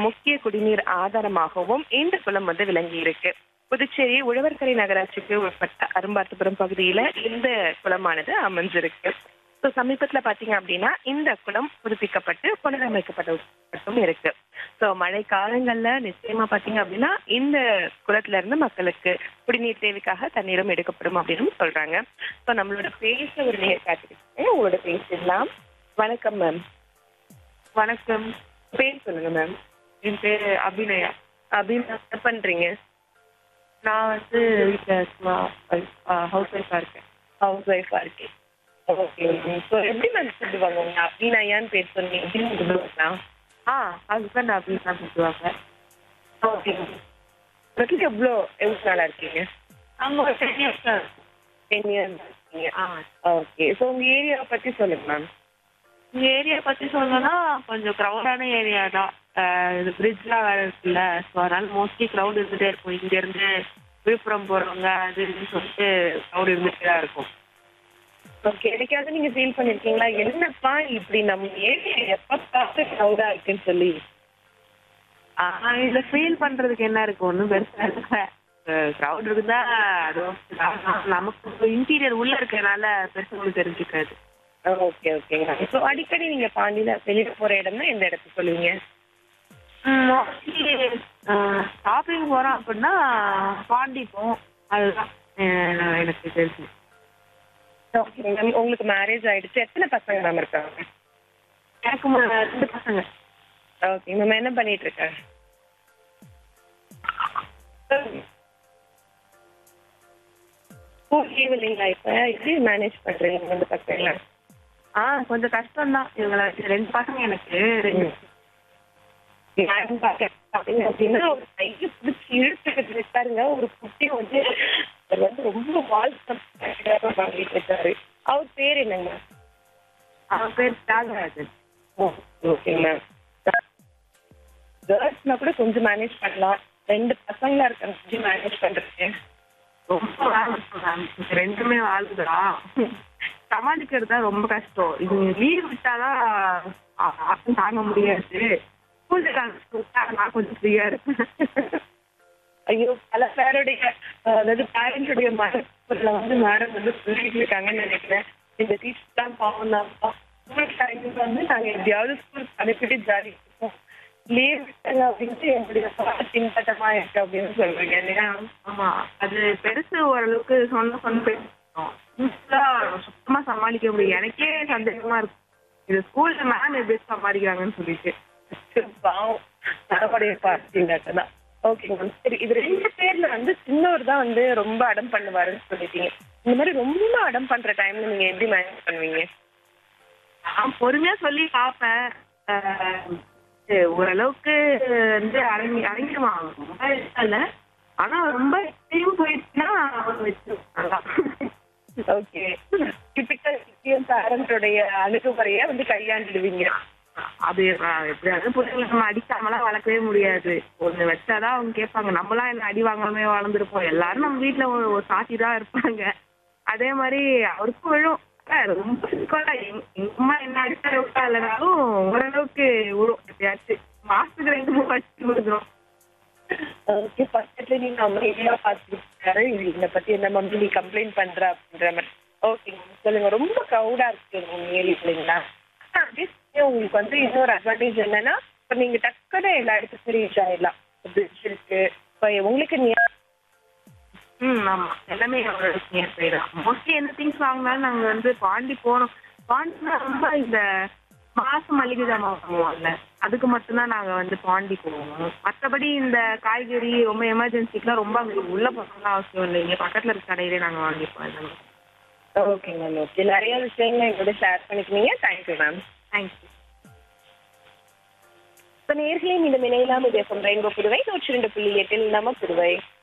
முக்கிய குடிநீர் ஆதாரமாகவும் இந்த குளம் வந்து விளங்கி இருக்கு புதுச்சேரி உழவர்கரை நகராட்சிக்கு உட்பட்ட அரும்பார்த்தபுரம் பகுதியில இந்த குளமானது அமைஞ்சிருக்கு ஸோ சமீபத்துல பாத்தீங்க அப்படின்னா இந்த குளம் புதுப்பிக்கப்பட்டு புனரமைக்கப்பட்டும் இருக்கு ஸோ மழை காலங்கள்ல நிச்சயமா பாத்தீங்க அப்படின்னா இந்த குளத்துல இருந்து மக்களுக்கு குடிநீர் தேவைக்காக தண்ணீரும் எடுக்கப்படும் அப்படின்னு சொல்றாங்க ஸோ நம்மளோட பேச ஒரு நேர் காத்திருக்கேன் உங்களோட பேசிடலாம் வணக்கம் மேம் வணக்கம் பேர் சொல்லுங்க மேம் என் பேரு அபிநயா அப்படின்னு என்ன பண்றீங்க நான் வந்து வீட்டில் சும்மா ஹவுஸ் ஒய்ஃபாக இருக்கேன் ஹவுஸ் ஒய்ஃபா இருக்கேன் ஓகே ஸோ எப்படி மேம் கூப்பிடுவாங்க உங்க அபிநயான்னு பேர் சொன்னீங்க எப்படி கூப்பிடுவாங்களா ஆ ஹஸ்பண்ட் அப்படின்னு தான் கூப்பிடுவாங்க ஓகே உங்களுக்கு எவ்வளோ எவ்வளோ நாளா இருக்கீங்க அவங்க ஒரு டென் இயர்ஸ் தான் டென் இயர்ஸ் இருக்கீங்க ஆ ஓகே ஸோ உங்க ஏரியாவை பத்தி சொல்லுங்க மேம் இந்த ஏரியா பற்றி சொல்லணும்னா கொஞ்சம் க்ரௌடான ஏரியா தான் அஹ் இது பிரிட்ஜ்லாம் வேறு இருக்குல்ல ஸோ அதனால மோஸ்ட்லி க்ரௌட் இருந்துகிட்டே இருக்கும் இங்கேருந்து விழுப்புரம் போகிறவங்க அது இதுன்னு சொல்லிட்டு க்ரௌட் இருந்துகிட்டே தான் இருக்கும் ஓகே எனக்காவது நீங்க ஃபீல் பண்ணிருக்கீங்களா என்னப்பா இப்படி நம்ம ஏரியா எப்ப பார்த்து க்ரௌடா இருக்குன்னு சொல்லி ஆனால் இதில் ஃபீல் பண்ணுறதுக்கு என்ன இருக்கு ஒன்றும் பெருசாக இல்லை க்ரௌட் இருந்தா அது okay தான். நமக்கு இன்டீரியர் உள்ள இருக்கறனால பெருசாக உங்களுக்கு தெரிஞ்சுக்காது ஓகே ஓகேங்க ஸோ அடிக்கடி நீங்க பாண்டியில வெளியில போற இடம்னா எந்த இடத்துக்கு சொல்லுவீங்க மோஸ்ட்லி ஷாப்பிங் போகிறோம் அப்படின்னா பாண்டி போவோம் அதுதான் அஹ் எனக்கு தெரிஞ்சு ஓகே மேம் உங்களுக்கு மேரேஜ் ஆயிடுச்சு எத்தனை பசங்க மேம் இருக்காங்க எனக்கு மு- ரெண்டு பசங்க ஓகே மேம் என்ன பண்ணிட்டு இருக்காங்க ஸ்கூல் லீவ் இல்லைங்களா இப்ப எப்படி மேனேஜ் பண்றீங்க ரெண்டு பசங்கள ஆ கொஞ்சம் கஷ்டம்தான் இவங்களை வச்சு. ரெண்டு பசங்க எனக்கு ரெண்டு நான் பாக்கேன் பாத்தீங்க அப்படின்னா ஒரு கையை பிடிச்சி இழுத்துக்கிட்டு இருக்காருங்க ஒரு குட்டி வந்து அவர் வந்து ரொம்ப வால் பண்ணிட்டு இருக்காரு அவர் பேர் என்னங்க அவன் பேர் தியாகராஜன் ஓகே மேம் கேர்ள்ஸ்னா கூட கொஞ்சம் மேனேஜ் பண்ணலாம் ரெண்டு பசங்களா இருக்காங்க கொஞ்சம் மேனேஜ் பண்றீங்க ரொம்ப வேலை மேம் ரெண்டுமே வாழ்ந்துதான் சமாளிக்கிறது தான் ரொம்ப கஷ்டம் இது லீவ் விட்டாதான் அ- அப்புறம் தாங்க முடியாது ஸ்கூல் நான் கொஞ்சம் ஃப்ரீயா இருப்பேன் ஐயோ பல பேருடைய அஹ், அதாவது பேரண்ட்ஸுடைய மனசுல வந்து மேடம் வந்து சொல்லிட்டு இருக்காங்கன்னு நினைக்கிறேன் இந்த டீச்சர் தான் பாவம் தான் ஸ்கூல் டைம் வந்து நாங்க எப்படியாவது ஸ்கூலுக்கு அனுப்பிட்டு ஜாலி இருப்போம் லீவ் விட்டாங்க அப்படின்ட்டு என்னுடைய பின்பற்றமா இருக்கு அப்படின்னு சொல்றீங்க இல்லையா ஆமா அது பெருசு ஓரளவுக்கு சொன்ன சொன்ன பேசும் சுத்தமா சமாளிக்க முடியும் எனக்கே சந்தேகமா இருக்கு இது ஸ்கூல்ல மேம் எப்படி சமாளிக்கிறாங்கன்னு சொல்லிட்டு பாவம் தரப்படைய பார்த்தீங்கதான் ஓகே மேம் சரி இது ரெண்டு பேர்ல வந்து சின்னவர் தான் வந்து ரொம்ப அடம் பண்ணுவாருன்னு சொல்லிட்டீங்க இந்த மாதிரி ரொம்ப அடம் பண்ற டைம்ல நீங்க எப்படி மேனேஜ் பண்ணுவீங்க நான் பொறுமையா சொல்லி பார்ப்பேன் ஆஹ் இது ஓரளவுக்கு வந்து அடங்கி அடங்கிடுவான் ரொம்ப இல்ல ஆனா ரொம்ப எக்ஸ்ட்ரீம் போயிடுச்சுன்னா அவன் வச்சிருவான் ஓகே டிபிக்கல் இந்தியன் பேரண்ட்டுடைய அணுகுமுறையை வந்து கையாண்டுடுவீங்க அது அஹ், எப்படியாவது பிள்ளைங்களை நம்ம அடிக்காமலாம் வளர்க்கவே முடியாது ஒண்ணு வச்சாதான் அவங்க கேட்பாங்க நம்மளாம் என்ன அடி வாங்காம வளர்ந்துருப்போம் எல்லாரும் நம்ம வீட்டுல ஒரு ஒரு சாத்தி தான் இருப்பாங்க அதே மாதிரி அவருக்கும் விழும் அஹ், ரொம்ப சிக்கலா எங்க எங்க அம்மா என்ன அடிச்ச அளவுக்கு இல்லைனாலும் ஓரளவுக்கு விழும் எப்பயாச்சும் மாசத்துக்கு ரெண்டு மூணு வச்சு விழுந்துரும் ஓகே ஃபர்ஸ்ட்ல நீங்க அமைதியா பார்த்துருக்காரு இதை பத்தி என்ன மம்மி நீ கம்ப்ளைண்ட் பண்ற அப்படின்ற மாதிரி ஓகே சொல்லுங்க ரொம்ப க்ரௌடா இருக்கு உங்க ஏரியா இல்லைங்களா ஆனா, அதே சமயம் உங்களுக்கு வந்து இன்னொரு அட்வான்டேஜ் என்னன்னா இப்ப நீங்க டக்குன்னு எல்லா இடத்துக்கும் ரீச் ஆயிடலாம் பிரிட்ஜ் இருக்கு இப்போ உங்களுக்கு நியர் ம் ஆமா எல்லாமே நியர் பை தான் மோஸ்ட்லி எந்த திங்ஸ் வாங்கினாலும் நாங்க வந்து பாண்டி போனோம் பாண்டினா ரொம்ப இந்த மாசம் மளிகை ஜாமான் வாங்குவோம்ல அதுக்கு மட்டும்தான் நாங்க வந்து பாண்டி போவோம் மற்றபடி இந்த காய்கறி ரொம்ப எமர்ஜென்சிக்குலாம் ரொம்ப அங்க உள்ள போகணும்லாம் அவசியம் இல்லை இங்க பக்கத்துல இருக்க கடையிலே நாங்க வாங்கிப்போம் எல்லாமே ஓகே மேம் ஓகே நிறைய விஷயங்களை எங்களோட ஷேர் பண்ணிக்கிறீங்க தேங்க்யூ மேம் தேங்க்யூ இப்போ நேர்களே இந்த இணையலாம் இது ரெயின்போ புதுவை நூற்றி ரெண்டு புள்ளி எட்டில் நம்ம புதுவை